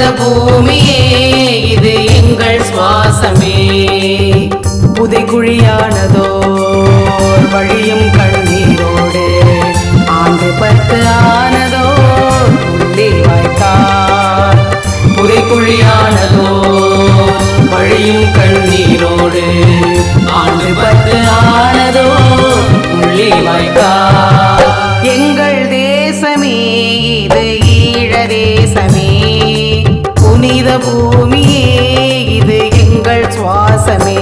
புனித பூமியே இது எங்கள் சுவாசமே புதைக்குழியானதோர் வழியும் கண்ணீரோடு ஆண்டு பத்து ஆனதோர் உள்ளே வாய்க்கால் புதைக்குழியானதோர் வழியும் கண்ணீரோடு ஆண்டு பத்து ஆனதோர் உள்ளே வாய்க்கால் எங்கள் தேசமே இது ஈழ தேசமே புனித பூமியே இது எங்கள் சுவாசமே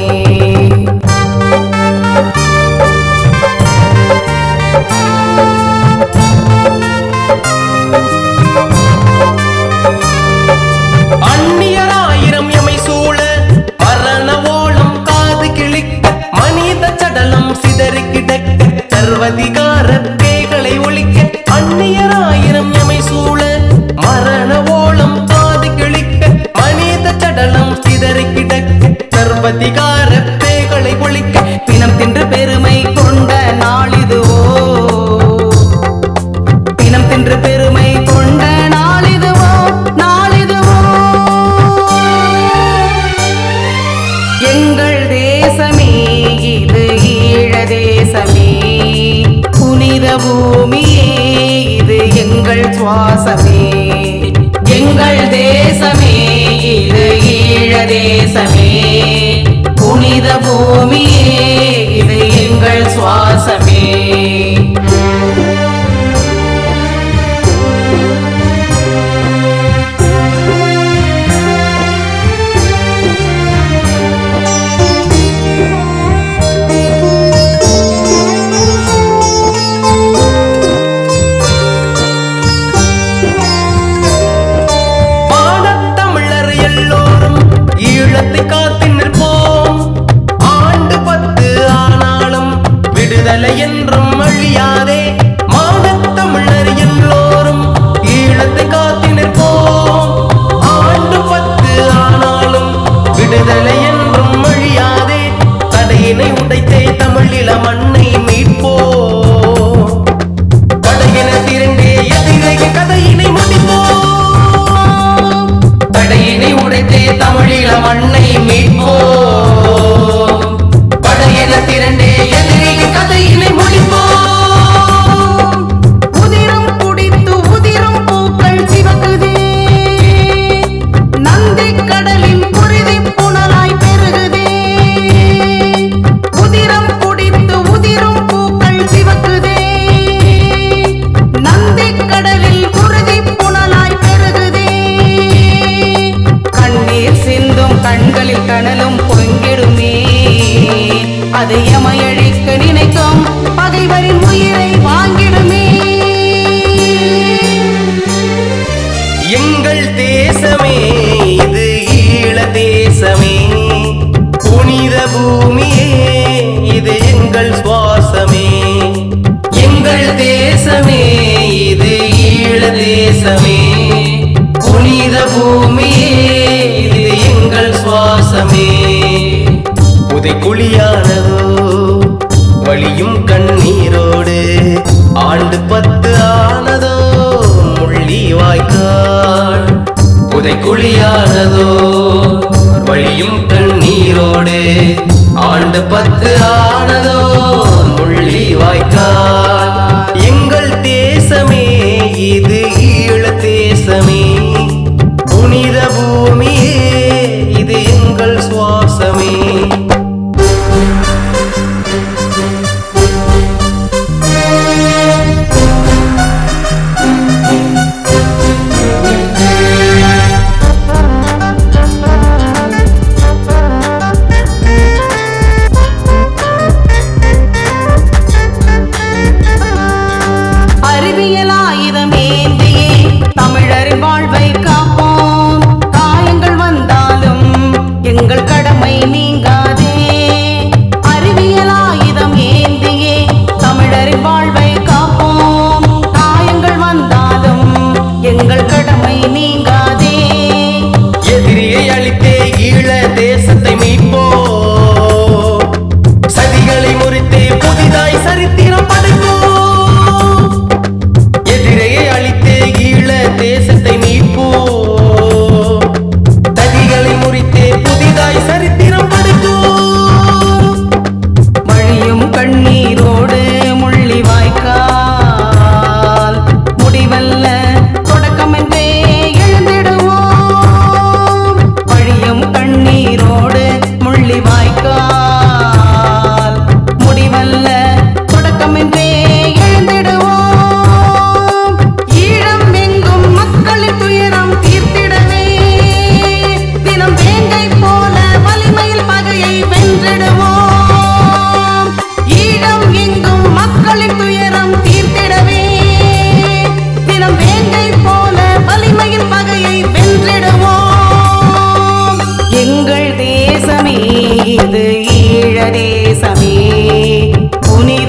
அந்நியராயிரம் எமை சூழ மரண ஓலம் காது கிழிக்க மனித சடலம் சிதறி கிடக்க சர்வதிகார பேய்களை ஒழிக்க அந்நியராயிரம் எமை சூழ மரண ஓலம் காது கிழிக்க மனித சடலம் சிதறி கிடக்க சர்வதிகார பேய்களை ஒழிக்க பிணம் தின்று பெருமை கொண்ட நாளிதுவோ பிணம் தின்று பெருமை கொண்ட நாளிதுவோ நாளிதுவோ எங்கள் தேசமே இது ஈழ தேசமே புனித பூமியே இது எங்கள் சுவாசமே எங்கள் தேசமே இது ஈழ தேசமே புனித பூமியே இது எங்கள் சுவாசமே மானத்தமிழர் எல்லோரும் ஈழத்தை காத்து நிற்போம் ஆண்டு பத்து ஆனாலும் விடுதலை என்றும் அழியாதே மானத்தமிழர் எல்லோரும் ஈழத்தை காத்து நிற்போம் ஆண்டு பத்து ஆனாலும் விடுதலை என்றும் அழியாதே தடையினை உடைத்தே தமிழில மண்ணை மீட்போம் படையின திரண்டே எதிரைய கதையினை முடிப்போம் படையினை உடைத்தே தமிழீழ மண்ணை மீட்போம் படையென திரண்டே எதிரிக கதையினை முடிப்போம் உதிரம் குடித்து உதிரும் பூக்கள் சிவக்குதே நந்தி கடலின் குருதி புனலாய் பெருகுதே உதிரம் குடித்து உதிரும் பூக்கள் சிவக்குதே நந்தி கடலில் குருதி புனலாய் பெருகுதே கண்ணீர் சிந்தும் கண்களில் கனலும் பொங்கிடுமே அது எமையழிக்க நினைக்கும் பகைவரின் உயிரை வாங்கிடுமே எங்கள் தேசமே இது ஈழ தேசமே புனித பூமியே இது எங்கள் சுவாசமே எங்கள் தேசமே இது ஈழ தேசமே புனித பூமியே இது எங்கள் சுவாசமே புதைக்குழியானதோ வழியும் கண்ணீரோடு ஆண்டு பத்து ஆனதோ முள்ளி வாய்க்கால் புதைக்குழியானதோ வழியும் கண்ணீரோடு ஆண்டு பத்து ஆனதோ முள்ளி வாய்க்கால் எங்கள் தேசமே இது ஈழ தேசமே புனித பூமியே இது எங்கள் சுவாசமே அறிவியல் ஆயுதம் ஏந்தி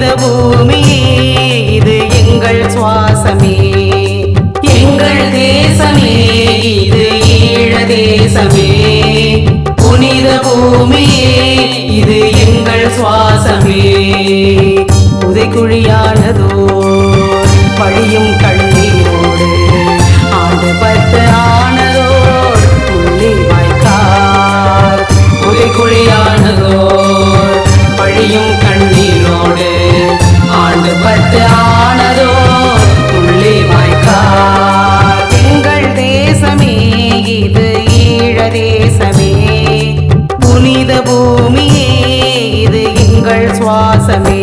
புனித பூமியே இது எங்கள் சுவாசமே எங்கள் தேசமே இது ஈழ தேசமே புனித பூமியே இது எங்கள் சுவாசமே புதைக்குழியானதோ பழியும் கண்ணீரோடு ஆண்டு பத்து ஆனதோ புள்ளி வாய்க்கால் புதைக்குழியானதோ பழியும் கண்ணீரோடு ஆண்டு பத்து ஆனதோ புள்ளி வாய்க்கால் எங்கள் தேசமே இது ஈழ தேசமே புனித பூமியே இது எங்கள் சுவாசமே